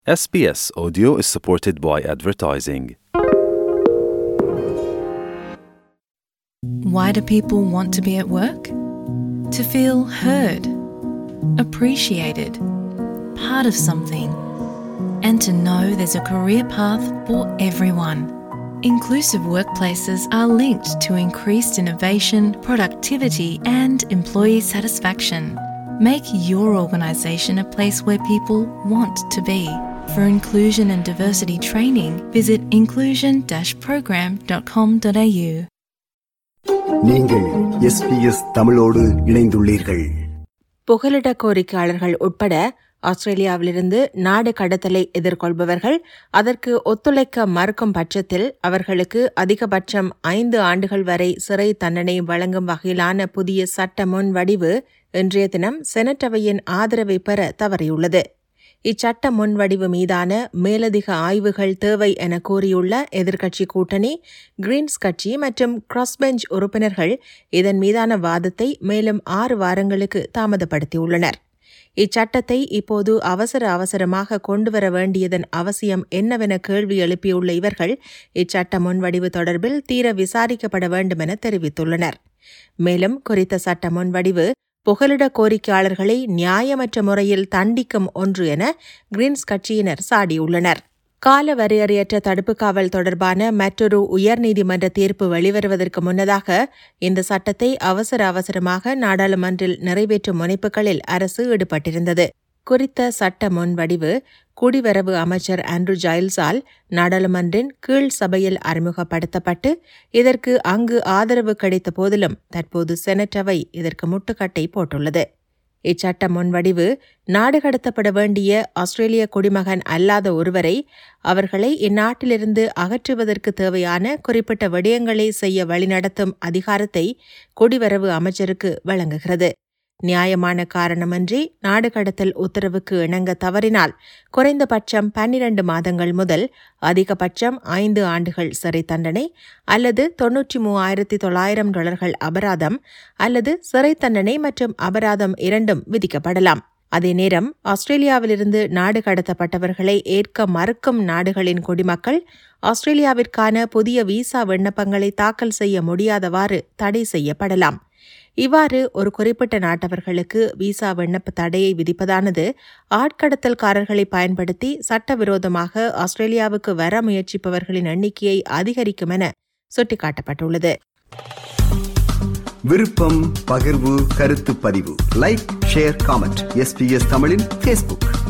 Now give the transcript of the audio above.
SBS Audio is supported by advertising. Why do people want to be at work? To feel heard, appreciated, part of something, and to know there's a career path for everyone. Inclusive workplaces are linked to increased innovation, productivity, and employee satisfaction. Make your organisation a place where people want to be. For inclusion and diversity training, visit inclusion-program.com.au. நீங்கள் SBS தமிழோடு இணைந்துள்ளீர்கள் புகலிட கோரிக்கையாளர்கள் உட்பட ஆஸ்திரேலியாவிலிருந்து நாடு கடத்தலை எதிர்கொள்பவர்கள் அதற்கு ஒத்துழைக்க மறுக்கும் பட்சத்தில் அவர்களுக்கு அதிகபட்சம் ஐந்து ஆண்டுகள் வரை சிறை தண்டனை வழங்கும் வகையிலான புதிய சட்ட முன்வடிவு இன்றைய தினம் செனட் அவையின் ஆதரவை பெற தவறியுள்ளது இச்சட்ட முன்வடிவு மீதான மேலதிக ஆய்வுகள் தேவை என கூறியுள்ள எதிர்க்கட்சி கூட்டணி கிரீன்ஸ் கட்சி மற்றும் கிராஸ்பெஞ்ச் உறுப்பினர்கள் இதன் மீதான வாதத்தை மேலும் ஆறு வாரங்களுக்கு தாமதப்படுத்தியுள்ளனர் இச்சட்டத்தை இப்போது அவசர அவசரமாக கொண்டுவர வேண்டியதன் அவசியம் என்னவென கேள்வி எழுப்பியுள்ள இவர்கள் இச்சட்ட முன்வடிவு தொடர்பில் தீர விசாரிக்கப்பட வேண்டும் என தெரிவித்துள்ளனர் மேலும் குறித்த சட்ட முன்வடிவு புகலிட கோரிக்கையாளர்களை நியாயமற்ற முறையில் தண்டிக்கும் ஒன்று என கிரீன்ஸ் கட்சியினர் சாடியுள்ளனர் கால வரையறையற்ற தடுப்பு காவல் தொடர்பான மற்றொரு உயர்நீதிமன்ற தீர்ப்பு வெளிவருவதற்கு முன்னதாக இந்த சட்டத்தை அவசர அவசரமாக நாடாளுமன்றில் நிறைவேற்றும் முனைப்புகளில் அரசு ஈடுபட்டிருந்தது குறித்த சட்ட முன்வடிவு குடிவரவு அமைச்சர் ஆண்ட்ரூ ஜைல்ஸால் நாடாளுமன்றின் கீழ் சபையில் அறிமுகப்படுத்தப்பட்டு இதற்கு அங்கு ஆதரவு கிடைத்த போதிலும் தற்போது செனட் அவை இதற்கு முட்டுக்கட்டை போட்டுள்ளது இச்சட்ட முன்வடிவு நாடு கடத்தப்பட வேண்டிய ஆஸ்திரேலிய குடிமகன் அல்லாத ஒருவரை அவர்களை இந்நாட்டிலிருந்து அகற்றுவதற்கு தேவையான குறிப்பிட்ட விடயங்களை செய்ய வழிநடத்தும் அதிகாரத்தை குடிவரவு அமைச்சருக்கு வழங்குகிறது நியாயமான காரணமின்றி நாடு கடத்தல் உத்தரவுக்கு இணங்க தவறினால் குறைந்தபட்சம் பன்னிரண்டு மாதங்கள் முதல் அதிகபட்சம் ஐந்து ஆண்டுகள் சிறை தண்டனை அல்லது தொன்னூற்றி மூவாயிரத்தி தொள்ளாயிரம் டாலர்கள் அபராதம் அல்லது சிறை தண்டனை மற்றும் அபராதம் இரண்டும் விதிக்கப்படலாம் அதே நேரம் ஆஸ்திரேலியாவிலிருந்து நாடு கடத்தப்பட்டவர்களை ஏற்க மறுக்கும் நாடுகளின் குடிமக்கள் ஆஸ்திரேலியாவிற்கான புதிய விசா விண்ணப்பங்களை தாக்கல் செய்ய முடியாதவாறு தடை செய்யப்படலாம் இவ்வாறு ஒரு குறிப்பிட்ட நாட்டவர்களுக்கு விசா விண்ணப்ப தடையை விதிப்பதானது ஆட்கடத்தல்காரர்களை பயன்படுத்தி சட்டவிரோதமாக ஆஸ்திரேலியாவுக்கு வர முயற்சிப்பவர்களின் எண்ணிக்கையை அதிகரிக்கும் என சுட்டிக்காட்டப்பட்டுள்ளது விருப்பம் பகிர்வு கருத்து பதிவு லைக் ஷேர் காமெண்ட் எஸ்பிஎஸ் தமிழின் ஃபேஸ்புக்